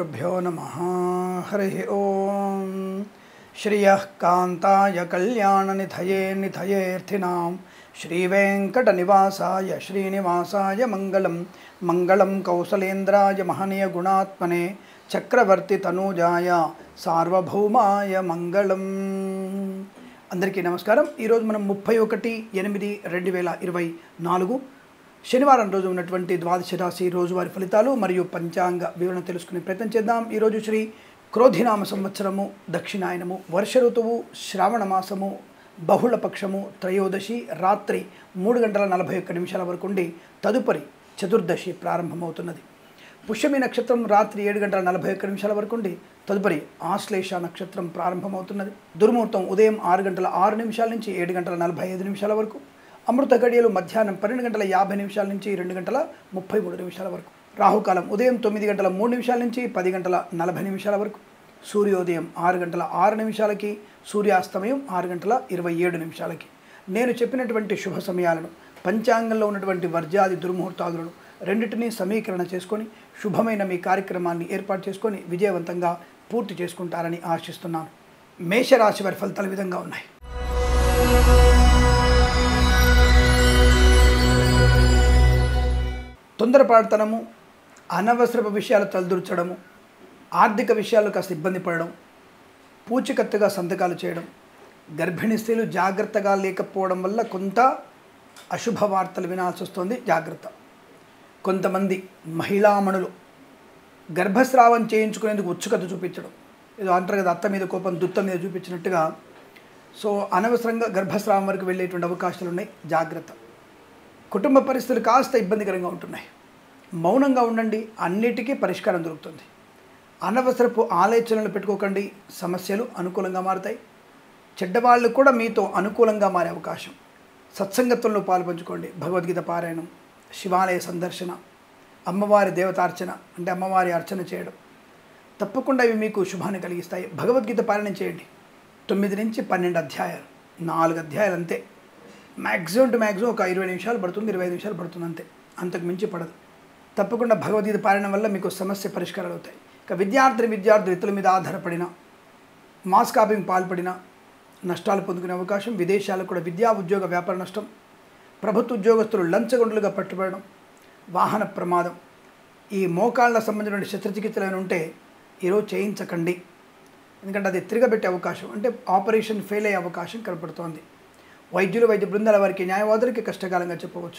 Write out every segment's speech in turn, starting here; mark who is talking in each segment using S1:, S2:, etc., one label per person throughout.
S1: శ్రీగురుభ్యో నమ హరి ఓం శ్రియ కాంతాయ కళ్యాణనిధయే నిధయేర్థినాం శ్రీవేంకటనివాసాయ శ్రీనివాసాయ మంగళం మంగళం కౌసలేంద్రాయ మహనీయ గుణాత్మనే చక్రవర్తి తనూజాయ సార్వభౌమాయ మంగళం అందరికీ నమస్కారం ఈరోజు మనం ముప్పై ఒకటి ఎనిమిది రెండు వేల ఇరవై నాలుగు శనివారం రోజు ఉన్నటువంటి ద్వాదశ రాశి రోజువారి ఫలితాలు మరియు పంచాంగ వివరణ తెలుసుకునే ప్రయత్నం చేద్దాం ఈరోజు శ్రీ క్రోధినామ సంవత్సరము దక్షిణాయనము వర్ష ఋతువు శ్రావణ మాసము బహుళ పక్షము త్రయోదశి రాత్రి మూడు గంటల నలభై ఒక్క నిమిషాల వరకు ఉండి తదుపరి చతుర్దశి ప్రారంభమవుతున్నది పుష్యమి నక్షత్రం రాత్రి ఏడు గంటల నలభై ఒక్క నిమిషాల వరకు ఉండి తదుపరి ఆశ్లేష నక్షత్రం ప్రారంభమవుతున్నది దుర్ముహూర్తం ఉదయం ఆరు గంటల ఆరు నిమిషాల నుంచి ఏడు గంటల నలభై ఐదు నిమిషాల వరకు అమృత గడియలు మధ్యాహ్నం పన్నెండు గంటల యాభై నిమిషాల నుంచి రెండు గంటల ముప్పై మూడు నిమిషాల వరకు రాహుకాలం ఉదయం తొమ్మిది గంటల మూడు నిమిషాల నుంచి పది గంటల నలభై నిమిషాల వరకు సూర్యోదయం ఆరు గంటల ఆరు నిమిషాలకి సూర్యాస్తమయం ఆరు గంటల ఇరవై ఏడు నిమిషాలకి నేను చెప్పినటువంటి శుభ సమయాలను పంచాంగంలో ఉన్నటువంటి వర్జాది దుర్ముహూర్తాదులను రెండింటినీ సమీకరణ చేసుకొని శుభమైన మీ కార్యక్రమాన్ని ఏర్పాటు చేసుకొని విజయవంతంగా పూర్తి చేసుకుంటారని ఆశిస్తున్నాను మేషరాశి వారి ఫలితాలు ఈ విధంగా ఉన్నాయి తొందరపాటుతనము అనవసరపు విషయాలు తలదూర్చడము ఆర్థిక విషయాలు కాస్త ఇబ్బంది పడడం పూచికత్తుగా సంతకాలు చేయడం గర్భిణీ స్త్రీలు జాగ్రత్తగా లేకపోవడం వల్ల కొంత అశుభ వార్తలు వినాల్సి వస్తుంది జాగ్రత్త కొంతమంది మహిళామణులు గర్భస్రావం చేయించుకునేందుకు ఉత్సుకత చూపించడం ఏదో అంటారు కదా అత్త మీద కోపం దుత్త మీద చూపించినట్టుగా సో అనవసరంగా గర్భస్రావం వరకు వెళ్ళేటువంటి అవకాశాలు ఉన్నాయి జాగ్రత్త కుటుంబ పరిస్థితులు కాస్త ఇబ్బందికరంగా ఉంటున్నాయి మౌనంగా ఉండండి అన్నిటికీ పరిష్కారం దొరుకుతుంది అనవసరపు ఆలోచనలు పెట్టుకోకండి సమస్యలు అనుకూలంగా మారుతాయి చెడ్డవాళ్ళు కూడా మీతో అనుకూలంగా మారే అవకాశం సత్సంగత్వంలో పాల్పంచుకోండి భగవద్గీత పారాయణం శివాలయ సందర్శన అమ్మవారి దేవతార్చన అంటే అమ్మవారి అర్చన చేయడం తప్పకుండా ఇవి మీకు శుభాన్ని కలిగిస్తాయి భగవద్గీత పారాయణం చేయండి తొమ్మిది నుంచి పన్నెండు అధ్యాయాలు నాలుగు అధ్యాయాలు అంతే మ్యాక్సిమం టు మ్యాక్సిమం ఒక ఇరవై నిమిషాలు పడుతుంది ఇరవై ఐదు నిమిషాలు పడుతుంది అంతే అంతకు మించి పడదు తప్పకుండా భగవద్గీత పారాయణం వల్ల మీకు సమస్య పరిష్కారాలు అవుతాయి ఇక విద్యార్థిని విద్యార్థులు ఇతరుల మీద ఆధారపడిన మాస్ కాపింగ్ పాల్పడిన నష్టాలు పొందుకునే అవకాశం విదేశాలకు కూడా విద్యా ఉద్యోగ వ్యాపార నష్టం ప్రభుత్వ ఉద్యోగస్తులు లంచగొండలుగా పట్టుబడడం వాహన ప్రమాదం ఈ మోకాళ్ళ సంబంధించిన శస్త్రచికిత్సలు ఏమైనా ఉంటే ఈరోజు చేయించకండి ఎందుకంటే అది తిరగబెట్టే అవకాశం అంటే ఆపరేషన్ ఫెయిల్ అయ్యే అవకాశం కనపడుతోంది వైద్యులు వైద్య బృందాల వారికి న్యాయవాదులకి కష్టకాలంగా చెప్పవచ్చు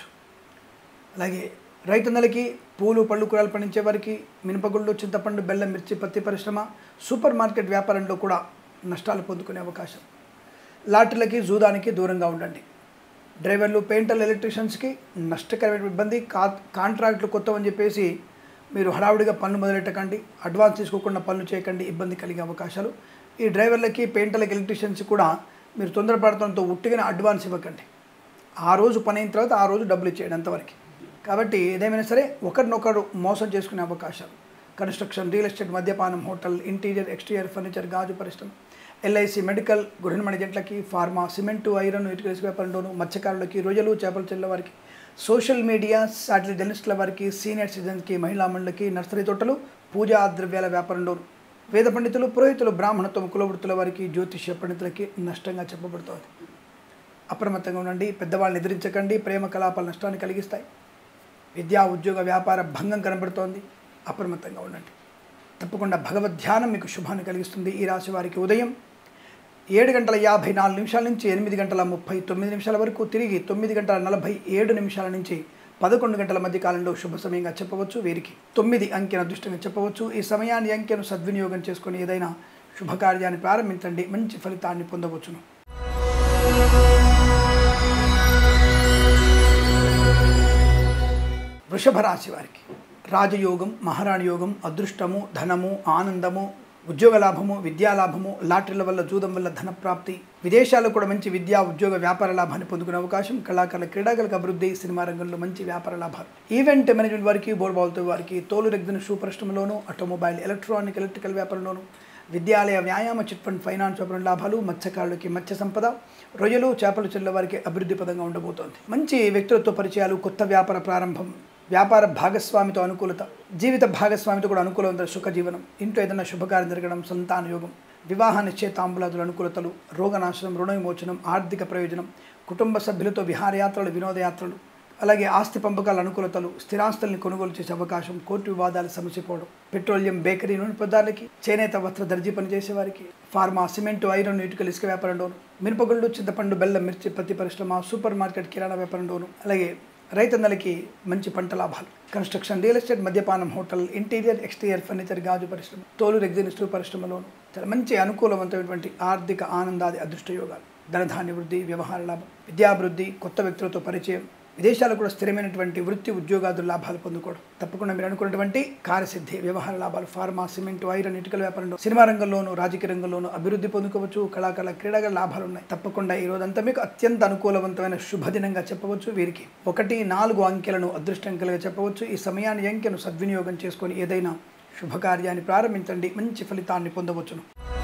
S1: అలాగే రైతన్నలకి పూలు పళ్ళు కూరలు పండించే వారికి మినపగుళ్ళు చింతపండు బెల్లం మిర్చి పత్తి పరిశ్రమ సూపర్ మార్కెట్ వ్యాపారంలో కూడా నష్టాలు పొందుకునే అవకాశం లాటరీలకి జూదానికి దూరంగా ఉండండి డ్రైవర్లు పెయింటర్లు ఎలక్ట్రీషియన్స్కి నష్టకరమైన ఇబ్బంది కా కాంట్రాక్ట్లు కొత్తవని చెప్పేసి మీరు హడావుడిగా పనులు మొదలెట్టకండి అడ్వాన్స్ తీసుకోకుండా పనులు చేయకండి ఇబ్బంది కలిగే అవకాశాలు ఈ డ్రైవర్లకి పెయింటర్లకి ఎలక్ట్రీషియన్స్ కూడా మీరు తొందరపడటంతో ఉట్టిగానే అడ్వాన్స్ ఇవ్వకండి ఆ రోజు పని అయిన తర్వాత ఆ రోజు డబ్బులు ఇచ్చేయండి అంతవరకు కాబట్టి ఏదేమైనా సరే ఒకరినొకరు మోసం చేసుకునే అవకాశాలు కన్స్ట్రక్షన్ రియల్ ఎస్టేట్ మద్యపానం హోటల్ ఇంటీరియర్ ఎక్స్టీరియర్ ఫర్నిచర్ గాజు పరిశ్రమ ఎల్ఐసి మెడికల్ గృహిణి జంట్లకి ఫార్మా సిమెంటు ఐరన్ ఇటుక ఇసుక వ్యాపారంలోను మత్స్యకారులకి రొయ్యలు చేపలు చెల్ల వారికి సోషల్ మీడియా శాటిలైట్ జర్నలిస్టుల వారికి సీనియర్ సిటిజన్స్కి మహిళా మండలికి నర్సరీ తోటలు పూజా ద్రవ్యాల వ్యాపారంలోను వేద పండితులు పురోహితులు బ్రాహ్మణత్వం కులవృత్తుల వారికి జ్యోతిష్య పండితులకి నష్టంగా చెప్పబడుతోంది అప్రమత్తంగా ఉండండి పెద్దవాళ్ళని ఎదిరించకండి ప్రేమ కలాపాలు నష్టాన్ని కలిగిస్తాయి విద్యా ఉద్యోగ వ్యాపార భంగం కనబడుతోంది అప్రమత్తంగా ఉండండి తప్పకుండా భగవద్ ధ్యానం మీకు శుభాన్ని కలిగిస్తుంది ఈ రాశి వారికి ఉదయం ఏడు గంటల యాభై నాలుగు నిమిషాల నుంచి ఎనిమిది గంటల ముప్పై తొమ్మిది నిమిషాల వరకు తిరిగి తొమ్మిది గంటల నలభై ఏడు నిమిషాల నుంచి పదకొండు గంటల మధ్య కాలంలో శుభ సమయంగా చెప్పవచ్చు వీరికి తొమ్మిది అంకెను అదృష్టంగా చెప్పవచ్చు ఈ సమయాన్ని అంకెను సద్వినియోగం చేసుకొని ఏదైనా శుభకార్యాన్ని ప్రారంభించండి మంచి ఫలితాన్ని పొందవచ్చును వృషభ రాశి వారికి రాజయోగం మహారాణి యోగం అదృష్టము ధనము ఆనందము ఉద్యోగ లాభము విద్యా లాభము లాటరీల వల్ల జూదం వల్ల ధన ప్రాప్తి విదేశాల్లో కూడా మంచి విద్యా ఉద్యోగ వ్యాపార లాభాన్ని పొందుకునే అవకాశం కళాకారుల క్రీడాగలకు అభివృద్ధి సినిమా రంగంలో మంచి వ్యాపార లాభాలు ఈవెంట్ మేనేజ్మెంట్ వారికి బోర్బాల్తో వారికి తోలు రెగ్దిన షూ పరిశ్రమలోను ఆటోమొబైల్ ఎలక్ట్రానిక్ ఎలక్ట్రికల్ వ్యాపారంలోను విద్యాలయ వ్యాయామ చిట్ ఫండ్ ఫైనాన్స్ వ్యాపారం లాభాలు మత్స్యకారులకి మత్స్య సంపద రొయ్యలు చేపలు చెల్ల వారికి అభివృద్ధి పదంగా ఉండబోతోంది మంచి వ్యక్తులతో పరిచయాలు కొత్త వ్యాపార ప్రారంభం వ్యాపార భాగస్వామితో అనుకూలత జీవిత భాగస్వామితో కూడా అనుకూలవంత సుఖ జీవనం ఇంట్లో ఏదైనా శుభకార్యం జరగడం సంతాన యోగం వివాహ నిశ్చయితాంబులాదుల అనుకూలతలు రోగనాశనం రుణ విమోచనం ఆర్థిక ప్రయోజనం కుటుంబ సభ్యులతో విహారయాత్రలు వినోదయాత్రలు అలాగే ఆస్తి పంపకాల అనుకూలతలు స్థిరాస్తుల్ని కొనుగోలు చేసే అవకాశం కోర్టు వివాదాలు సమసిపోవడం పెట్రోలియం బేకరీ నూనె పదార్థాలకి చేనేత వస్త్ర దర్జీ పనిచేసే వారికి ఫార్మా సిమెంట్ ఐరన్ ఇటుకలు ఇసుక వ్యాపారంలోను మిరపగుళ్ళు చింతపండు బెల్లం మిర్చి పత్తి పరిశ్రమ సూపర్ మార్కెట్ కిరాణా వ్యాపారంలోను అలాగే రైతన్నలకి మంచి పంట లాభాలు కన్స్ట్రక్షన్ రియల్ ఎస్టేట్ మద్యపానం హోటల్ ఇంటీరియర్ ఎక్స్టీరియర్ ఫర్నిచర్ గాజు పరిశ్రమ తోలు రెగ్జినిస్టు పరిశ్రమలోను చాలా మంచి అనుకూలవంతమైనటువంటి ఆర్థిక ఆనందాది అదృష్ట యోగాలు ధనధాన్య వృద్ధి వ్యవహార లాభం విద్యాభివృద్ధి కొత్త వ్యక్తులతో పరిచయం విదేశాలు కూడా స్థిరమైనటువంటి వృత్తి ఉద్యోగాదుల లాభాలు పొందుకోవడం తప్పకుండా మీరు అనుకున్నటువంటి కార్యసిద్ధి వ్యవహార లాభాలు ఫార్మా సిమెంట్ ఐరన్ ఇటుకల వ్యాపారంలో సినిమా రంగంలోను రాజకీయ రంగంలోను అభివృద్ధి పొందుకోవచ్చు కళాకారుల క్రీడాగల లాభాలు ఉన్నాయి తప్పకుండా ఈ రోజంతా మీకు అత్యంత అనుకూలవంతమైన శుభదినంగా చెప్పవచ్చు వీరికి ఒకటి నాలుగు అంకెలను అదృష్టంకలుగా చెప్పవచ్చు ఈ సమయాన్ని అంకెను సద్వినియోగం చేసుకొని ఏదైనా శుభకార్యాన్ని ప్రారంభించండి మంచి ఫలితాన్ని పొందవచ్చును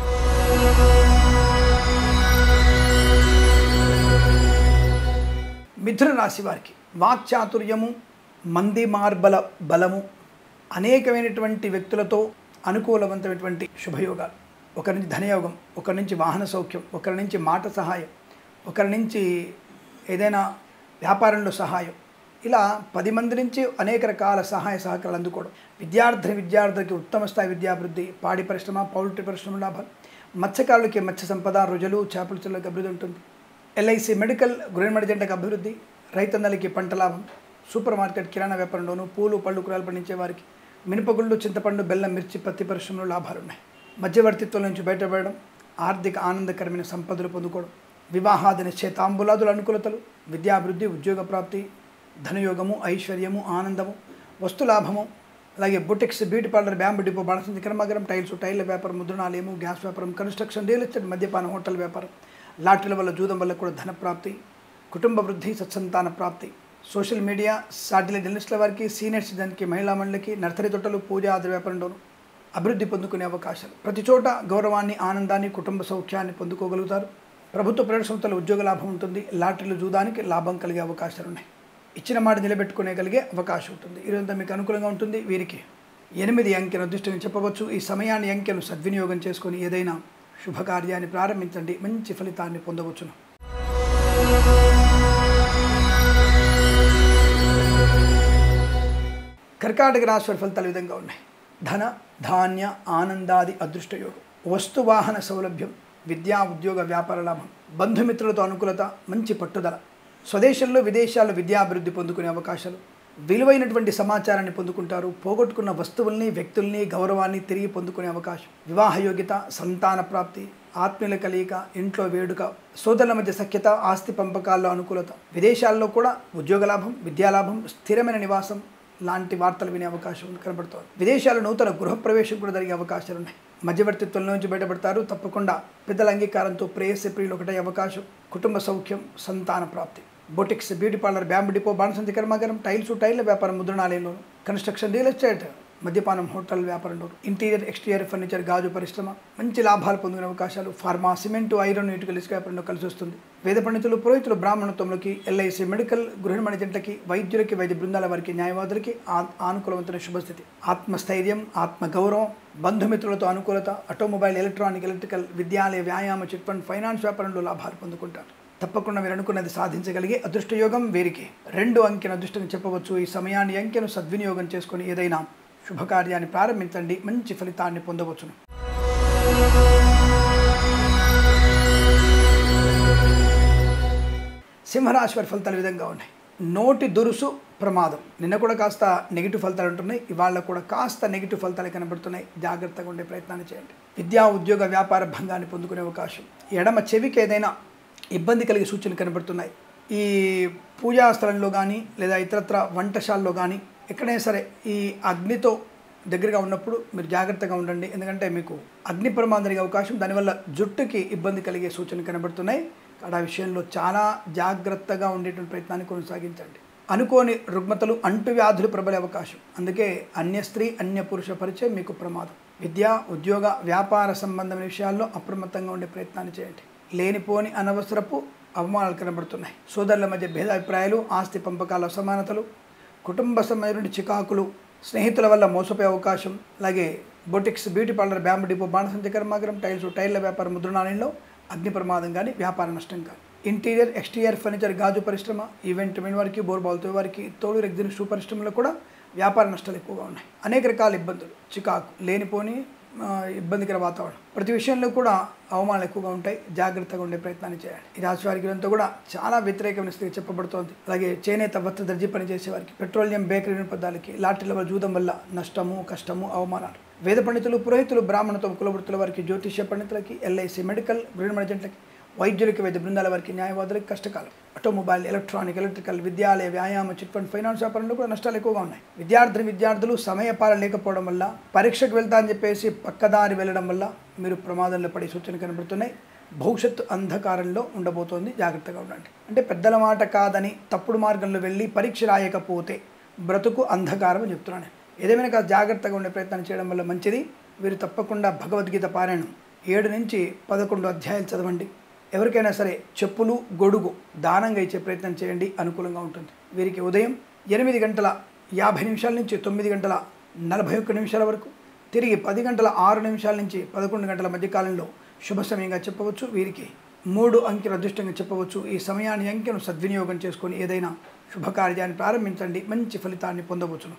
S1: మిథున రాశి వారికి వాక్చాతుర్యము మంది మార్బల బలము అనేకమైనటువంటి వ్యక్తులతో అనుకూలవంతమైనటువంటి శుభయోగాలు ఒకరి నుంచి ధనయోగం ఒకరి నుంచి వాహన సౌఖ్యం ఒకరి నుంచి మాట సహాయం ఒకరి నుంచి ఏదైనా వ్యాపారంలో సహాయం ఇలా పది మంది నుంచి అనేక రకాల సహాయ సహకారాలు అందుకోవడం విద్యార్థి విద్యార్థులకి ఉత్తమ స్థాయి విద్యాభివృద్ధి పాడి పరిశ్రమ పౌల్ట్రీ పరిశ్రమ లాభాలు మత్స్యకారులకి మత్స్య సంపద రుజులు చేపల చెరువులకు అభివృద్ధి ఉంటుంది ఎల్ఐసి మెడికల్ గృహమడి జంటకు అభివృద్ధి రైతన్నలకి పంట లాభం సూపర్ మార్కెట్ కిరాణా వ్యాపారంలోను పూలు పళ్ళు కూరలు పండించే వారికి మినపగుళ్ళు చింతపండు బెల్లం మిర్చి పత్తి పరిశ్రమలో లాభాలు ఉన్నాయి మధ్యవర్తిత్వం నుంచి బయటపడడం ఆర్థిక ఆనందకరమైన సంపదలు పొందుకోవడం వివాహాది నిశ్చయితాంబులాదుల అనుకూలతలు విద్యాభివృద్ధి ఉద్యోగ ప్రాప్తి ధనయోగము ఐశ్వర్యము ఆనందము వస్తులాభము అలాగే boutiques beauty parlour bamboo depot బాణసంచి కర్మాగారం టైల్స్ టైర్ల వ్యాపారం ముద్రణాలయము గ్యాస్ వ్యాపారం కన్స్ట్రక్షన్ రియల్ ఎస్టేట్ మద్యపానం హోటల్ వ్యాపారం లాటరీల వల్ల జూదం వల్ల కూడా ధన ప్రాప్తి కుటుంబ వృద్ధి సత్సంతాన ప్రాప్తి సోషల్ మీడియా సాటిలైట్ జర్నలిస్టుల వారికి సీనియర్ సిటిజన్కి మహిళా మండలికి నర్సరీ తోటలు పూజ ఆది వ్యాపారంలోను అభివృద్ధి పొందుకునే అవకాశాలు ప్రతి చోట గౌరవాన్ని ఆనందాన్ని కుటుంబ సౌఖ్యాన్ని పొందుకోగలుగుతారు ప్రభుత్వ ప్రైవేట్ సంస్థల ఉద్యోగ లాభం ఉంటుంది లాటరీలు జూదానికి లాభం కలిగే అవకాశాలు ఉన్నాయి ఇచ్చిన మాట నిలబెట్టుకునేగలిగే అవకాశం ఉంటుంది ఈరోజంతా మీకు అనుకూలంగా ఉంటుంది వీరికి ఎనిమిది అంకెను అదృష్టంగా చెప్పవచ్చు ఈ సమయాన్ని అంకెను సద్వినియోగం చేసుకొని ఏదైనా శుభకార్యాన్ని ప్రారంభించండి మంచి ఫలితాన్ని పొందవచ్చును కర్కాటక రాశి వారి ఫలితాలు ఈ విధంగా ఉన్నాయి ధన ధాన్య ఆనందాది అదృష్టయోగం వస్తు వాహన సౌలభ్యం విద్యా ఉద్యోగ వ్యాపార లాభం బంధుమిత్రులతో అనుకూలత మంచి పట్టుదల స్వదేశంలో విదేశాల్లో విద్యాభివృద్ధి పొందుకునే అవకాశాలు విలువైనటువంటి సమాచారాన్ని పొందుకుంటారు పోగొట్టుకున్న వస్తువుల్ని వ్యక్తుల్ని గౌరవాన్ని తిరిగి పొందుకునే అవకాశం వివాహ యోగ్యత సంతాన ప్రాప్తి ఆత్మీయుల కలయిక ఇంట్లో వేడుక సోదరుల మధ్య సఖ్యత ఆస్తి పంపకాల్లో అనుకూలత విదేశాల్లో కూడా ఉద్యోగ లాభం విద్యాలాభం స్థిరమైన నివాసం లాంటి వార్తలు వినే అవకాశం కనబడుతోంది విదేశాల నూతన గృహప్రవేశం కూడా జరిగే అవకాశాలు ఉన్నాయి మధ్యవర్తిత్వం నుంచి బయటపడతారు తప్పకుండా పెద్దల అంగీకారంతో ప్రేయస్ ప్రియులు ఒకటే అవకాశం కుటుంబ సౌఖ్యం సంతాన ప్రాప్తి boutiques beauty parlour bamboo depot బాణసంతి కర్మాగారం టైల్స్ టైర్ల వ్యాపారం ముద్రణాలయంలోను కన్స్ట్రక్షన్ రియల్ ఎస్టేట్ మద్యపానం హోటల్ వ్యాపారంలో ఇంటీరియర్ ఎక్స్టీరియర్ ఫర్నిచర్ గాజు పరిశ్రమ మంచి లాభాలు పొందుకునే అవకాశాలు ఫార్మా సిమెంట్ ఐరన్ ఇటుకలు ఇసుక వ్యాపారంలో కలిసి వస్తుంది వేద పండితులు పురోహితులు బ్రాహ్మణత్వంలోకి ఎల్ఐసి మెడికల్ గృహిణి జంటకి వైద్యులకి వైద్య బృందాల వారికి న్యాయవాదులకి ఆ- ఆనుకూలవంతమైన శుభస్థితి ఆత్మస్థైర్యం ఆత్మ గౌరవం బంధుమిత్రులతో అనుకూలత ఆటోమొబైల్ ఎలక్ట్రానిక్ ఎలక్ట్రికల్ విద్యాలయ వ్యాయామ చిట్ ఫండ్ ఫైనాన్స్ వ్యాపారంలో లాభాలు పొందుకుంటారు తప్పకుండా మీరు అనుకున్నది సాధించగలిగే అదృష్టయోగం వీరికి రెండు అంకెను అదృష్టంగా చెప్పవచ్చు ఈ సమయాన్ని అంకెను సద్వినియోగం చేసుకొని ఏదైనా శుభకార్యాన్ని ప్రారంభించండి మంచి ఫలితాన్ని పొందవచ్చును సింహరాశి వారి ఫలితాలు ఈ విధంగా ఉన్నాయి నోటి దురుసు ప్రమాదం నిన్న కూడా కాస్త నెగిటివ్ ఫలితాలు ఉంటున్నాయి ఇవాళ కూడా కాస్త నెగిటివ్ ఫలితాలు కనబడుతున్నాయి జాగ్రత్తగా ఉండే ప్రయత్నాన్ని చేయండి విద్యా ఉద్యోగ వ్యాపార భంగాన్ని పొందుకునే అవకాశం ఎడమ చెవికి ఏదైనా ఇబ్బంది కలిగే సూచనలు కనబడుతున్నాయి ఈ పూజా స్థలంలో కానీ లేదా ఇతరత్ర వంటశాలలో కానీ ఎక్కడైనా సరే ఈ అగ్నితో దగ్గరగా ఉన్నప్పుడు మీరు జాగ్రత్తగా ఉండండి ఎందుకంటే మీకు అగ్ని ప్రమాదం జరిగే అవకాశం దానివల్ల జుట్టుకి ఇబ్బంది కలిగే సూచనలు కనబడుతున్నాయి ఆ విషయంలో చాలా జాగ్రత్తగా ఉండేటువంటి ప్రయత్నాన్ని కొనసాగించండి అనుకోని రుగ్మతలు అంటువ్యాధులు ప్రబలే అవకాశం అందుకే అన్య స్త్రీ అన్య పురుష పరిచయం మీకు ప్రమాదం విద్య ఉద్యోగ వ్యాపార సంబంధమైన విషయాల్లో అప్రమత్తంగా ఉండే ప్రయత్నాన్ని చేయండి లేనిపోని అనవసరపు అవమానాలు కనబడుతున్నాయి సోదరుల మధ్య భేదాభిప్రాయాలు ఆస్తి పంపకాల అసమానతలు కుటుంబ సమయంలో చికాకులు స్నేహితుల వల్ల మోసపోయే అవకాశం అలాగే boutiques beauty parlour bamboo depot బాణసంచ కర్మాగరం టైల్స్ టైర్ల వ్యాపారం ముద్రణాలయంలో అగ్ని ప్రమాదం కానీ వ్యాపార నష్టం కానీ ఇంటీరియర్ ఎక్స్టీరియర్ ఫర్నిచర్ గాజు పరిశ్రమ ఈవెంట్ మెయిన్ వారికి బోర్బాల్తో వారికి తోలు రెగ్జిన్ షూ పరిశ్రమలో కూడా వ్యాపార నష్టాలు ఎక్కువగా ఉన్నాయి అనేక రకాల ఇబ్బందులు చికాకు లేనిపోని ఆ, ఇబ్బందికర వాతావరణం ప్రతి విషయంలో కూడా అవమానాలు ఎక్కువగా ఉంటాయి జాగ్రత్తగా ఉండే ప్రయత్నాన్ని చేయాలి ఈ రాశి వారికి ఇదంతా కూడా చాలా వ్యతిరేకమైన స్థితి చెప్పబడుతోంది అలాగే చేనేత వస్త్ర దర్జీ పని చేసే వారికి పెట్రోలియం బేకరీ నిరుపదాలకి లాటరీల వల్ల జూదం వల్ల నష్టము కష్టము అవమానాలు వేద పండితులు పురోహితులు బ్రాహ్మణతో కులవృత్తుల వారికి జ్యోతిష్య పండితులకి ఎల్ఐసి మెడికల్ గృహ మర్జెంట్లకి వైద్యులకి వైద్య బృందాల వారికి న్యాయవాదులకి కష్టకాలం ఆటోమొబైల్ ఎలక్ట్రానిక్ ఎలక్ట్రికల్ విద్యాలయ వ్యాయామ చిట్ ఫండ్ ఫైనాన్స్ వ్యాపారంలో కూడా నష్టాలు ఎక్కువగా ఉన్నాయి విద్యార్థిని విద్యార్థులు సమయపాలన లేకపోవడం వల్ల పరీక్షకు వెళ్తా అని చెప్పేసి పక్కదారి వెళ్ళడం వల్ల మీరు ప్రమాదంలో పడే సూచనలు కనబడుతున్నాయి భవిష్యత్తు అంధకారంలో ఉండబోతోంది జాగ్రత్తగా ఉండండి అంటే పెద్దల మాట కాదని తప్పుడు మార్గంలో వెళ్ళి పరీక్ష రాయకపోతే బ్రతుకు అంధకారం అని చెప్తున్నాను ఏదేమైనా కాదు జాగ్రత్తగా ఉండే ప్రయత్నం చేయడం వల్ల మంచిది వీరు తప్పకుండా భగవద్గీత పారాయణం ఏడు నుంచి పదకొండు అధ్యాయాలు చదవండి ఎవరికైనా సరే చెప్పులు గొడుగు దానంగా ఇచ్చే ప్రయత్నం చేయండి అనుకూలంగా ఉంటుంది వీరికి ఉదయం ఎనిమిది గంటల యాభై నిమిషాల నుంచి తొమ్మిది గంటల నలభై ఒక్క నిమిషాల వరకు తిరిగి పది గంటల ఆరు నిమిషాల నుంచి పదకొండు గంటల మధ్య కాలంలో శుభ సమయంగా చెప్పవచ్చు వీరికి మూడు అంకెల అదృష్టంగా చెప్పవచ్చు ఈ సమయాన్ని అంకెను సద్వినియోగం చేసుకొని ఏదైనా శుభకార్యాన్ని ప్రారంభించండి మంచి ఫలితాన్ని పొందవచ్చును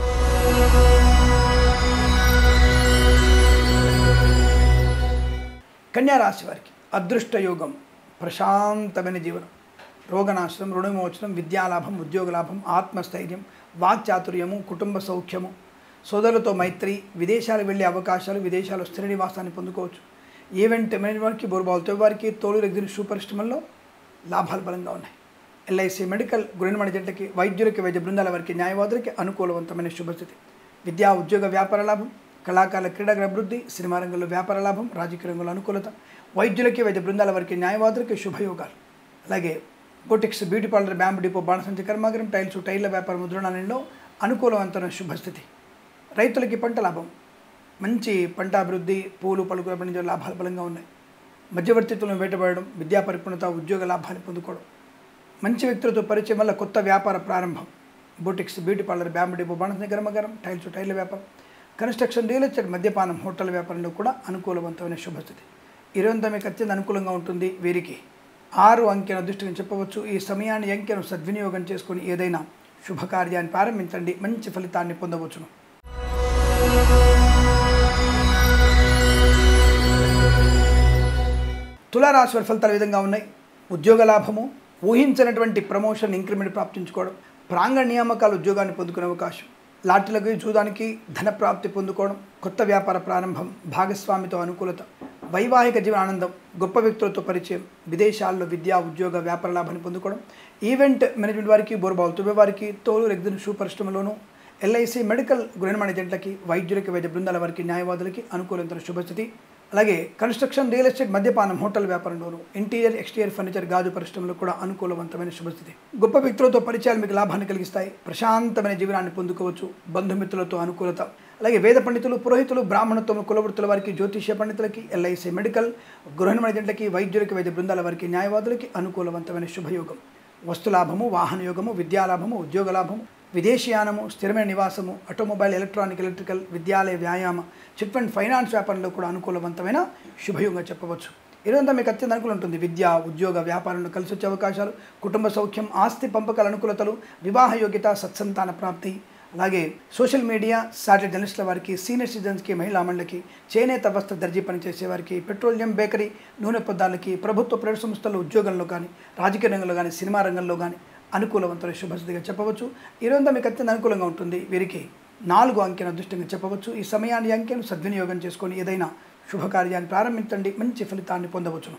S1: కన్యా రాశి వారికి అదృష్ట యోగం ప్రశాంతమైన జీవనం రోగనాశనం రుణమోచనం విద్యాలాభం ఉద్యోగ లాభం ఆత్మస్థైర్యం వాక్చాతుర్యము కుటుంబ సౌఖ్యము సోదరులతో మైత్రి విదేశాలు వెళ్ళే అవకాశాలు విదేశాలు స్థిర నివాసాన్ని పొందుకోవచ్చు ఈవెంట్ మేనేజ్ వారికి బోర్బాల్తో వారికి తోలు రెగ్జిన్ షూ పరిశ్రమల్లో లాభాలు బలంగా ఉన్నాయి ఎల్ఐసి మెడికల్ గృహనిర్మాణ జంటకి వైద్యులకి వైద్య బృందాల వారికి న్యాయవాదులకి అనుకూలవంతమైన శుభస్థితి విద్యా ఉద్యోగ వ్యాపార లాభం కళాకారుల క్రీడల అభివృద్ధి సినిమా రంగంలో వ్యాపార లాభం రాజకీయ రంగంలో అనుకూలత వైద్యులకి వైద్య బృందాల వారికి న్యాయవాదులకి శుభయోగాలు అలాగే boutiques beauty parlour bamboo depot బాణసంచ కర్మాగరం టైల్స్ టైర్ల వ్యాపార ముద్రణాలయంలో అనుకూలవంతమైన శుభస్థితి రైతులకి పంట లాభం మంచి పంట అభివృద్ధి పూలు పలుకుల పండించే లాభాలు బలంగా ఉన్నాయి మధ్యవర్తిత్వం వేటబడడం విద్యా పరిపూర్ణత ఉద్యోగ లాభాన్ని పొందుకోవడం మంచి వ్యక్తులతో పరిచయం వల్ల కొత్త వ్యాపార ప్రారంభం boutiques beauty parlour bamboo depot బాణసంచ కర్మాగారం టైల్స్ టైర్ల వ్యాపారం కన్స్ట్రక్షన్ రియల్ ఎస్టేట్ మద్యపానం హోటల్ వ్యాపారంలో కూడా అనుకూలవంతమైన శుభస్థితి ఇరవంతా మీకు అత్యంత అనుకూలంగా ఉంటుంది వీరికి ఆరు అంకెను అదృష్టంగా చెప్పవచ్చు ఈ సమయాన్ని అంకెను సద్వినియోగం చేసుకొని ఏదైనా శుభకార్యాన్ని ప్రారంభించండి మంచి ఫలితాన్ని పొందవచ్చును తులారాశి వారి ఫలితాలు ఈ విధంగా ఉన్నాయి ఉద్యోగ లాభము ఊహించినటువంటి ప్రమోషన్ ఇంక్రిమెంట్ ప్రాప్తించుకోవడం ప్రాంగణ నియామకాలు ఉద్యోగాన్ని పొందుకునే అవకాశం లాటరీలకు చూదానికి ధన ప్రాప్తి పొందుకోవడం కొత్త వ్యాపార ప్రారంభం భాగస్వామితో అనుకూలత వైవాహిక జీవన ఆనందం గొప్ప వ్యక్తులతో పరిచయం విదేశాల్లో విద్యా ఉద్యోగ వ్యాపార లాభాన్ని పొందుకోవడం ఈవెంట్ మేనేజ్మెంట్ వారికి బోర్బాల్ తువ్వే వారికి తోలు రెగ్జిన్ షూ పరిశ్రమలోను ఎల్ఐసి మెడికల్ గృహనిర్మాణ ఏజెంట్లకి వైద్యులకి వైద్య బృందాల వారికి న్యాయవాదులకి అనుకూలమైన శుభస్థితి అలాగే కన్స్ట్రక్షన్ రియల్ ఎస్టేట్ మద్యపానం హోటల్ వ్యాపారంలోను ఇంటీరియర్ ఎక్స్టీరియర్ ఫర్నిచర్ గాజు పరిశ్రమలో కూడా అనుకూలవంతమైన శుభస్థితి గొప్ప వ్యక్తులతో పరిచయాలు మీకు లాభాన్ని కలిగిస్తాయి ప్రశాంతమైన జీవనాన్ని పొందుకోవచ్చు బంధుమిత్రులతో అనుకూలత అలాగే వేద పండితులు పురోహితులు బ్రాహ్మణత్వం కులవృత్తుల వారికి జ్యోతిష్య పండితులకి ఎల్ఐసి మెడికల్ గృహనిర్మాణ ఏజెంట్లకి వైద్యులకి వైద్య బృందాల వారికి న్యాయవాదులకి అనుకూలవంతమైన శుభయోగం వస్తులాభము వాహన యోగము విద్యాలాభము ఉద్యోగ లాభము విదేశీయానము స్థిరమైన నివాసము ఆటోమొబైల్ ఎలక్ట్రానిక్ ఎలక్ట్రికల్ విద్యాలయ వ్యాయామ చిట్ ఫండ్ ఫైనాన్స్ వ్యాపారంలో కూడా అనుకూలవంతమైన శుభయోగంగా చెప్పవచ్చు ఇదంతా మీకు అత్యంత అనుకూలం ఉంటుంది విద్య ఉద్యోగ వ్యాపారంలో కలిసి వచ్చే అవకాశాలు కుటుంబ సౌఖ్యం ఆస్తి పంపకాల అనుకూలతలు వివాహ యోగ్యత సత్సంతాన ప్రాప్తి అలాగే సోషల్ మీడియా సాటిలైట్ జర్నలిస్టుల వారికి సీనియర్ సిటిజన్స్కి మహిళా మండలికి చేనేత వస్త్ర దర్జీ పనిచేసే వారికి పెట్రోలియం బేకరీ నూనె పదార్థాలకి ప్రభుత్వ ప్రైవేట్ సంస్థల్లో ఉద్యోగంలో కానీ రాజకీయ రంగంలో కానీ సినిమా రంగంలో కానీ అనుకూలవంతమైన శుభస్థితిగా చెప్పవచ్చు ఈరోజు మీకు అత్యంత అనుకూలంగా ఉంటుంది వీరికి నాలుగు అంకెను అదృష్టంగా చెప్పవచ్చు ఈ సమయాన్ని అంకెను సద్వినియోగం చేసుకొని ఏదైనా శుభకార్యాన్ని ప్రారంభించండి మంచి ఫలితాన్ని పొందవచ్చును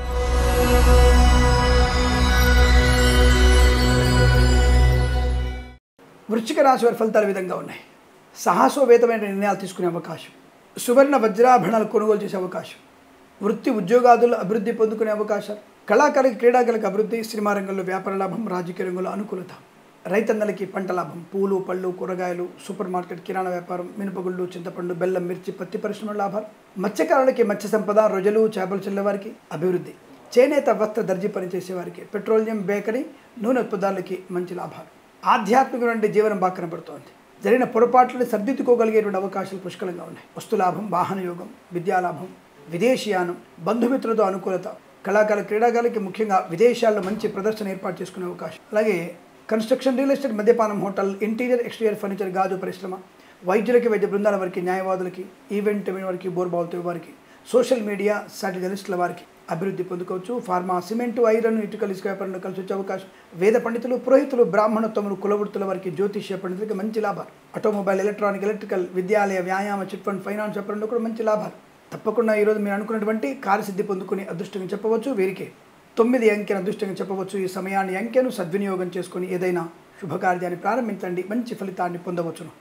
S1: వృశ్చిక రాశి వారి ఫలితాలు ఈ విధంగా ఉన్నాయి సాహసోపేతమైన నిర్ణయాలు తీసుకునే అవకాశం సువర్ణ వజ్రాభరణాలు కొనుగోలు చేసే అవకాశం వృత్తి ఉద్యోగాదులు అభివృద్ధి పొందుకునే అవకాశాలు కళాకారులకి క్రీడాకారులకు అభివృద్ధి సినిమా రంగంలో వ్యాపార లాభం రాజకీయ రంగంలో అనుకూలత రైతన్నలకి పంట లాభం పూలు పళ్ళు కూరగాయలు సూపర్ మార్కెట్ కిరాణా వ్యాపారం మినపగుళ్ళు చింతపండు బెల్లం మిర్చి పత్తి పరిశ్రమ లాభాలు మత్స్యకారులకి మత్స్య సంపద రొజలు చేపలు చెల్లవారికి అభివృద్ధి చేనేత వస్త్ర దర్జీ పనిచేసే వారికి పెట్రోలియం బేకరీ నూనె ఉత్పత్తులకి మంచి లాభాలు ఆధ్యాత్మికమైన జీవనం బాగా కనబడుతోంది జరిగిన పొరపాట్లను సర్దిద్దుకోగలిగేటువంటి అవకాశాలు పుష్కలంగా ఉన్నాయి వస్తులాభం వాహన యోగం విద్యాలాభం విదేశీయానం బంధుమిత్రులతో అనుకూలత కళాకారుల క్రీడాకారులకి ముఖ్యంగా విదేశాల్లో మంచి ప్రదర్శన ఏర్పాటు చేసుకునే అవకాశం అలాగే కన్స్ట్రక్షన్ రియల్ ఎస్టేట్ మద్యపానం హోటల్ ఇంటీరియర్ ఎక్స్టీరియర్ ఫర్నిచర్ గాజు పరిశ్రమ వైద్యులకి వైద్య బృందాల వారికి న్యాయవాదులకి ఈవెంట్ వారికి బోర్బావులతో వారికి సోషల్ మీడియా సాటిలైస్టుల వారికి అభివృద్ధి పొందుకోవచ్చు ఫార్మా సిమెంటు ఐరన్ ఇటుకలు ఇసుక వ్యాపారంలో కలిసి వచ్చే అవకాశం వేద పండితులు పురోహితులు బ్రాహ్మణోత్తములు కులవృత్తుల వారికి జ్యోతిష్య పండితులకి మంచి లాభాలు ఆటోమొబైల్ ఎలక్ట్రానిక్ ఎలక్ట్రికల్ విద్యాలయ వ్యాయామ చిట్ ఫండ్ ఫైనాన్స్ వ్యాపారంలో కూడా మంచి లాభాలు తప్పకుండా ఈరోజు మీరు అనుకున్నటువంటి కార్యసిద్ధి పొందుకుని అదృష్టంగా చెప్పవచ్చు వీరికి తొమ్మిది అంకెను అదృష్టంగా చెప్పవచ్చు ఈ సమయాన్ని అంకెను సద్వినియోగం చేసుకొని ఏదైనా శుభకార్యాన్ని ప్రారంభించండి మంచి ఫలితాన్ని పొందవచ్చును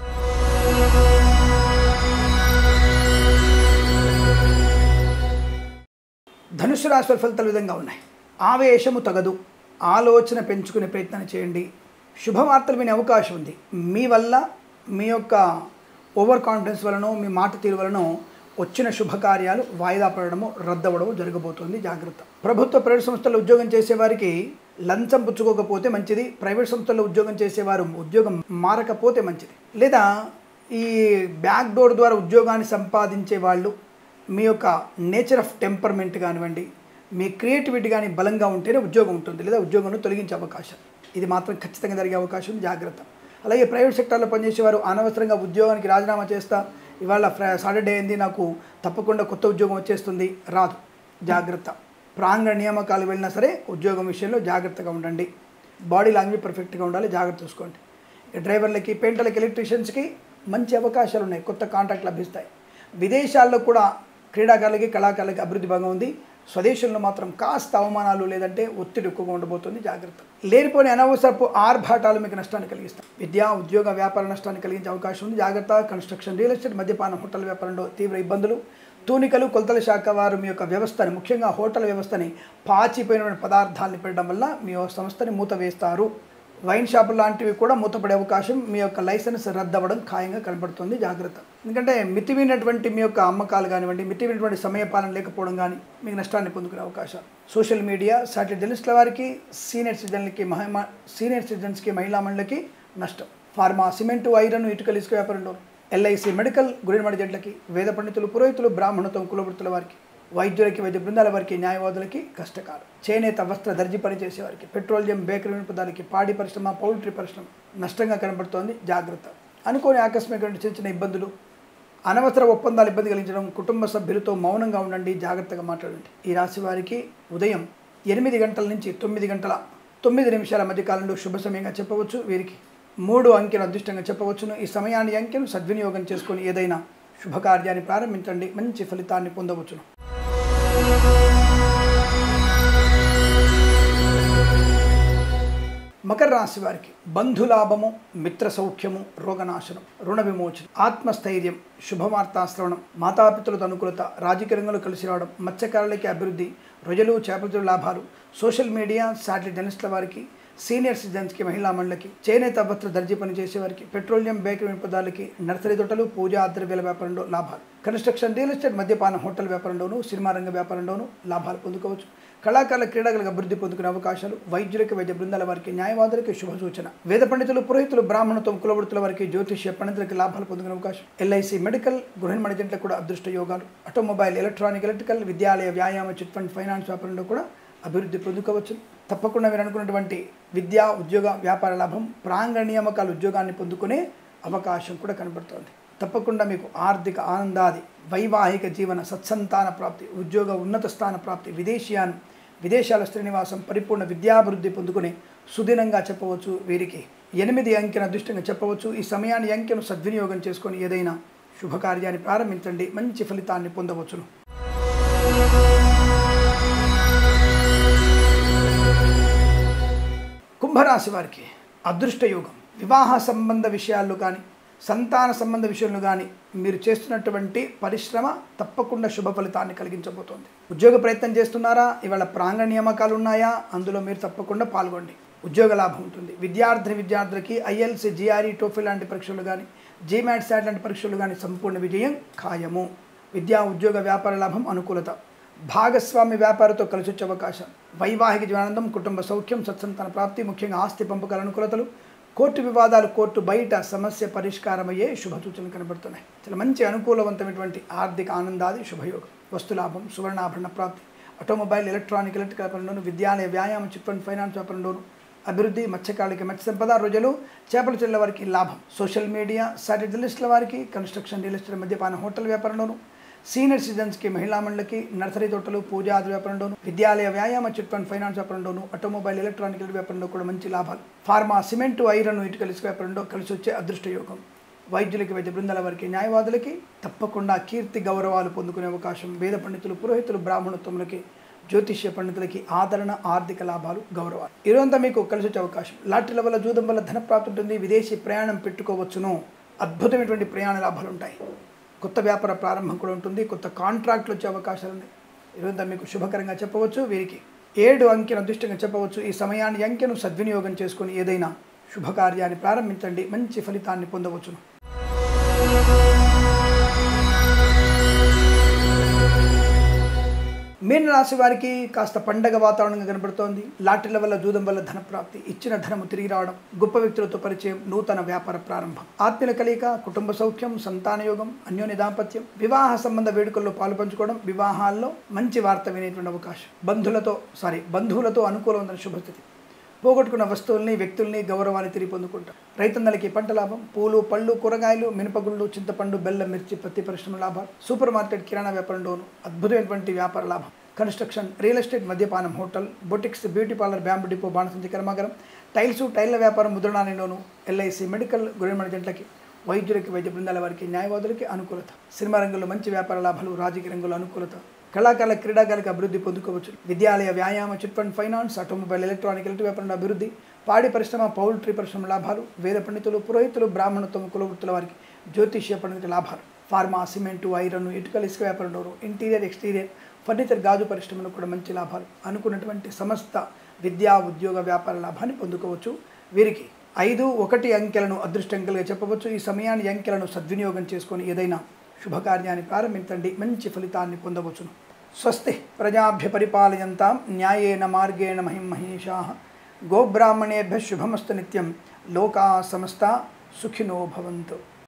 S1: ధనుసు రాశి వారి ఫలితాలు ఈ విధంగా ఉన్నాయి ఆవేశము తగదు ఆలోచన పెంచుకునే ప్రయత్నం చేయండి శుభవార్తలు వినే అవకాశం ఉంది మీ వల్ల మీ యొక్క ఓవర్ కాన్ఫిడెన్స్ వలనో మీ మాట తీరు వలనో వచ్చిన శుభకార్యాలు వాయిదా పడడము రద్దవడము జరగబోతోంది జాగ్రత్త ప్రభుత్వ ప్రైవేట్ సంస్థల్లో ఉద్యోగం చేసేవారికి లంచం పుచ్చుకోకపోతే మంచిది ప్రైవేట్ సంస్థల్లో ఉద్యోగం చేసేవారు ఉద్యోగం మారకపోతే మంచిది లేదా ఈ బ్యాక్ డోర్ ద్వారా ఉద్యోగాన్ని సంపాదించే వాళ్ళు మీ యొక్క నేచర్ ఆఫ్ టెంపర్మెంట్ కానివ్వండి మీ క్రియేటివిటీ కానీ బలంగా ఉంటేనే ఉద్యోగం ఉంటుంది లేదా ఉద్యోగంను తొలగించే అవకాశం ఇది మాత్రం ఖచ్చితంగా జరిగే అవకాశం ఉంది జాగ్రత్త అలాగే ప్రైవేట్ సెక్టార్లో పనిచేసేవారు అనవసరంగా ఉద్యోగానికి రాజీనామా చేస్తా ఇవాళ ఫ్రై సాటర్డే అయింది నాకు తప్పకుండా కొత్త ఉద్యోగం వచ్చేస్తుంది రాదు జాగ్రత్త ప్రాంగణ నియామకాలు వెళ్ళినా సరే ఉద్యోగం విషయంలో జాగ్రత్తగా ఉండండి బాడీ లాంగ్వేజ్ పర్ఫెక్ట్గా ఉండాలి జాగ్రత్త చూసుకోండి ఈ డ్రైవర్లకి పెయింటర్లకి ఎలక్ట్రీషియన్స్కి మంచి అవకాశాలు ఉన్నాయి కొత్త కాంట్రాక్ట్ లభిస్తాయి విదేశాల్లో కూడా క్రీడాకారులకి కళాకారులకి అభివృద్ధి బాగా ఉంది స్వదేశంలో మాత్రం కాస్త అవమానాలు లేదంటే ఒత్తిడి ఎక్కువగా ఉండబోతుంది జాగ్రత్త లేనిపోని అనవసరపు ఆర్భాటాలు మీకు నష్టాన్ని కలిగిస్తాయి విద్యా ఉద్యోగ వ్యాపార నష్టాన్ని కలిగించే అవకాశం ఉంది జాగ్రత్త కన్స్ట్రక్షన్ రియల్ ఎస్టేట్ మద్యపానం హోటల్ వ్యాపారంలో తీవ్ర ఇబ్బందులు తూనికలు కొలతల శాఖ వారు మీ యొక్క వ్యవస్థని ముఖ్యంగా హోటల్ వ్యవస్థని పాచిపోయిన పదార్థాలని పెట్టడం వల్ల మీ యొక్క సంస్థని మూత వేస్తారు వైన్ షాపులు లాంటివి కూడా మూతపడే అవకాశం మీ యొక్క లైసెన్స్ రద్దవడం ఖాయంగా కనబడుతుంది జాగ్రత్త ఎందుకంటే మితిమీనటువంటి మీ యొక్క అమ్మకాలు కానివ్వండి మితిమీనటువంటి సమయపాలన లేకపోవడం కానీ మీకు నష్టాన్ని పొందుకునే అవకాశాలు సోషల్ మీడియా సాటిలైట్ జర్నలిస్టుల వారికి సీనియర్ సిటిజన్లకి మహిమ సీనియర్ సిటిజన్స్కి మహిళా మండలికి నష్టం ఫార్మా సిమెంటు ఐరన్ ఇటుకలు ఇసుక వ్యాపారంలో ఎల్ఐసి మెడికల్ గుడిమడి జట్లకి వేద పండితులు పురోహితులు బ్రాహ్మణత్వం కులవృత్తుల వారికి వైద్యులకి వైద్య బృందాల వారికి న్యాయవాదులకి కష్టకాలం చేనేత వస్త్ర దర్జీ పనిచేసే వారికి పెట్రోలియం బేకరీ వినపదాలకి పాడి పరిశ్రమ పౌల్ట్రీ పరిశ్రమ నష్టంగా కనబడుతోంది జాగ్రత్త అనుకోని ఆకస్మికమైన చిన్న చిన్న ఇబ్బందులు అనవసర ఒప్పందాలు ఇబ్బంది కలిగించడం కుటుంబ సభ్యులతో మౌనంగా ఉండండి జాగ్రత్తగా మాట్లాడండి ఈ రాశి వారికి ఉదయం ఎనిమిది గంటల నుంచి తొమ్మిది గంటల తొమ్మిది నిమిషాల మధ్య కాలంలో శుభ సమయంగా చెప్పవచ్చు వీరికి మూడు అంకెను అదృష్టంగా చెప్పవచ్చును ఈ సమయాన్ని అంకెను సద్వినియోగం చేసుకొని ఏదైనా శుభకార్యాన్ని ప్రారంభించండి మంచి ఫలితాన్ని పొందవచ్చును మకర రాశి వారికి బంధులాభము మిత్ర సౌఖ్యము రోగనాశనం రుణ విమోచనం ఆత్మస్థైర్యం శుభవార్తాశ్రవణం మాతాపితృలతో అనుకూలత రాజకీయ రంగంలో కలిసి రావడం మత్స్యకారులకి అభివృద్ధి రొయ్యలు చేపల లాభాలు సోషల్ మీడియా శాటిలైట్ జర్నలిస్టుల వారికి సీనియర్ సిటిజన్స్కి మహిళా మండలికి చేనేత వస్త్ర దర్జీ పని చేసేవారికి పెట్రోలియం బేకరీ వినపదాలకి నర్సరీ తోటలు పూజా ద్రవ్యాల వ్యాపారంలో లాభాలు కన్స్ట్రక్షన్ రియల్ ఎస్టేట్ మద్యపాన హోటల్ వ్యాపారంలోను సినిమా రంగ వ్యాపారంలోను లాభాలు పొందుకోవచ్చు కళాకారుల క్రీడాకులకు అభివృద్ధి పొందుకునే అవకాశాలు వైద్యులకి వైద్య బృందాల వారికి న్యాయవాదులకి శుభ సూచన వేద పండితులు పురోహితులు బ్రాహ్మణత్వం కులవృత్తుల వారికి జ్యోతిష్య పండితులకి లాభాలు పొందుకునే అవకాశం ఎల్ఐసి మెడికల్ గృహ మణిజంట్లకు కూడా అదృష్ట యోగాలు ఆటోమొబైల్ ఎలక్ట్రానిక్ ఎలక్ట్రికల్ విద్యాలయ వ్యాయామ చిట్ ఫండ్ ఫైనాన్స్ వ్యాపారంలో కూడా అభివృద్ధి పొందుకోవచ్చు తప్పకుండా మీరు అనుకున్నటువంటి విద్యా ఉద్యోగ వ్యాపార లాభం ప్రాంగణ నియామకాల ఉద్యోగాన్ని పొందుకునే అవకాశం కూడా కనబడుతోంది తప్పకుండా మీకు ఆర్థిక ఆనందాది వైవాహిక జీవన సత్సంతాన ప్రాప్తి ఉద్యోగ ఉన్నత స్థాన ప్రాప్తి విదేశీయాన్ విదేశాల శ్రీనివాసం పరిపూర్ణ విద్యాభివృద్ధి పొందుకుని సుదినంగా చెప్పవచ్చు వీరికి ఎనిమిది అంకెను అదృష్టంగా చెప్పవచ్చు ఈ సమయాన్ని అంకెను సద్వినియోగం చేసుకొని ఏదైనా శుభకార్యాన్ని ప్రారంభించండి మంచి ఫలితాన్ని పొందవచ్చును కుంభరాశి వారికి అదృష్ట యోగం వివాహ సంబంధ విషయాల్లో కానీ సంతాన సంబంధ విషయంలో కానీ మీరు చేస్తున్నటువంటి పరిశ్రమ తప్పకుండా శుభ ఫలితాన్ని కలిగించబోతోంది ఉద్యోగ ప్రయత్నం చేస్తున్నారా ఇవాళ ప్రాంగణ నియామకాలు ఉన్నాయా అందులో మీరు తప్పకుండా పాల్గొండి ఉద్యోగ లాభం ఉంటుంది విద్యార్థి విద్యార్థులకి ఐఎల్సి జిఆర్ఈ టోఫీ లాంటి పరీక్షలు కానీ జీమాట్ శాట్ లాంటి పరీక్షలు కానీ సంపూర్ణ విజయం ఖాయము విద్యా ఉద్యోగ వ్యాపార లాభం అనుకూలత భాగస్వామి వ్యాపారంతో కలిసి వచ్చే అవకాశం వైవాహిక జీవనానందం కుటుంబ సౌఖ్యం సత్సంతాన ప్రాప్తి ముఖ్యంగా ఆస్తి పంపకాల అనుకూలతలు కోర్టు వివాదాలు కోర్టు బయట సమస్య పరిష్కారమయ్యే శుభ సూచనలు కనబడుతున్నాయి చాలా మంచి అనుకూలవంతమైనటువంటి ఆర్థిక ఆనందాది శుభయోగం వస్తులాభం సువర్ణాభరణ ప్రాప్తి ఆటోమొబైల్ ఎలక్ట్రానిక్ ఎలక్ట్రికల్ వ్యాపారంలోను విద్యాలయ వ్యాయామ చిట్ ఫండ్ ఫైనాన్స్ వ్యాపారంలోను అభివృద్ధి మత్స్యకాళిక మత్స్య సంపద రోజులు చేపల చెల్ల వారికి లాభం సోషల్ మీడియా సాటిలైట్ జర్నలిస్టుల వారికి కన్స్ట్రక్షన్ రియల్ ఎస్టేట్ మద్యపాన హోటల్ వ్యాపారంలోను సీనియర్ సిటిజన్స్కి మహిళా మండలికి నర్సరీ తోటలు పూజాది వ్యాపారంలోను విద్యాలయ వ్యాయామ చిట్ ఫండ్ ఫైనాన్స్ వ్యాపారంలోను ఆటోమొబైల్ ఎలక్ట్రానిక్ వ్యాపారంలో కూడా మంచి లాభాలు ఫార్మా సిమెంటు ఐరన్ ఇటుకల ఇసుక వ్యాపారంలో కలిసి వచ్చే అదృష్ట యోగం వైద్యులకి వైద్య బృందాల వారికి న్యాయవాదులకి తప్పకుండా కీర్తి గౌరవాలు పొందుకునే అవకాశం వేద పండితులు పురోహితులు బ్రాహ్మణోత్తములకి జ్యోతిష్య పండితులకి ఆదరణ ఆర్థిక లాభాలు గౌరవాలు ఇదంతా మీకు కలిసి వచ్చే అవకాశం లాటరీల వల్ల జూదం వల్ల ధన ప్రాప్తి ఉంటుంది విదేశీ ప్రయాణం పెట్టుకోవచ్చును అద్భుతమైనటువంటి ప్రయాణ లాభాలు ఉంటాయి కొత్త వ్యాపార ప్రారంభం కూడా ఉంటుంది కొత్త కాంట్రాక్ట్లు వచ్చే అవకాశాలు ఉన్నాయి ఇదంతా మీకు శుభకరంగా చెప్పవచ్చు వీరికి ఏడు అంకెను అదృష్టంగా చెప్పవచ్చు ఈ సమయాన్ని అంకెను సద్వినియోగం చేసుకొని ఏదైనా శుభకార్యాన్ని ప్రారంభించండి మంచి ఫలితాన్ని పొందవచ్చును మీన రాశి వారికి కాస్త పండగ వాతావరణంగా కనబడుతోంది లాటరీల వల్ల జూదం వల్ల ధన ప్రాప్తి ఇచ్చిన ధనము తిరిగి రావడం గొప్ప వ్యక్తులతో పరిచయం నూతన వ్యాపార ప్రారంభం ఆత్మీయుల కలిక కుటుంబ సౌఖ్యం సంతానయోగం అన్యోన్య దాంపత్యం వివాహ సంబంధ వేడుకల్లో పాలుపంచుకోవడం వివాహాల్లో మంచి వార్త వినేటువంటి అవకాశం బంధువులతో సారీ బంధువులతో అనుకూలమైన శుభస్థితి పోగొట్టుకున్న వస్తువుల్ని వ్యక్తుల్ని గౌరవాన్ని తిరిగి పొందుకుంటాం రైతన్నలకి పంట లాభం పూలు పళ్ళు కూరగాయలు మినపగుళ్ళు చింతపండు బెల్లం మిర్చి పత్తి పరిశ్రమ లాభాలు సూపర్ మార్కెట్ కిరాణా వ్యాపారంలోను అద్భుతమైనటువంటి వ్యాపార లాభం కన్స్ట్రక్షన్ రియల్ ఎస్టేట్ మద్యపానం hotel boutiques beauty parlour bamboo depot బాణసంచి కర్మాగారం టైల్స్ టైల్ల వ్యాపారం ముద్రణాలయంలోను ఎల్ఐసి మెడికల్ గవర్నమెంట్ జంటలకి వైద్యులకి వైద్య బృందాల వారికి న్యాయవాదులకి అనుకూలత సినిమా రంగంలో మంచి వ్యాపార లాభాలు రాజకీయ రంగంలో అనుకూలత కళాకారుల క్రీడాకారులకు అభివృద్ధి పొందుకోవచ్చు విద్యాలయ వ్యాయామ chit fund finance automobile electronic electric వ్యాపారంలో అభివృద్ధి పాడి పరిశ్రమ పౌల్ట్రీ పరిశ్రమ లాభాలు వేద పండితులు పురోహితులు బ్రాహ్మణత్వం కులవృత్తుల వారికి జ్యోతిష్య పండితుల లాభాలు ఫార్మా సిమెంటు ఐరన్ ఇటుకల ఇసుక వ్యాపారంలో ఇంటీరియర్ ఎక్స్టీరియర్ ఫర్నిచర్ గాజు పరిశ్రమలో కూడా మంచి లాభాలు అనుకున్నటువంటి సమస్త విద్యా ఉద్యోగ వ్యాపార లాభాన్ని పొందుకోవచ్చు వీరికి ఐదు ఒకటి అంకెలను అదృష్టంకలుగా చెప్పవచ్చు ఈ సమయాన్ని అంకెలను సద్వినియోగం చేసుకొని ఏదైనా శుభకార్యాన్ని ప్రారంభించండి మంచి ఫలితాన్ని పొందవచ్చును స్వస్తి ప్రజాభ్య పరిపాలయంతాం న్యాయేన మార్గేణ మహిం మహేషా గోబ్రాహ్మణేభ్య శుభమస్తు నిత్యం లోకా సమస్త సుఖినో భవంతు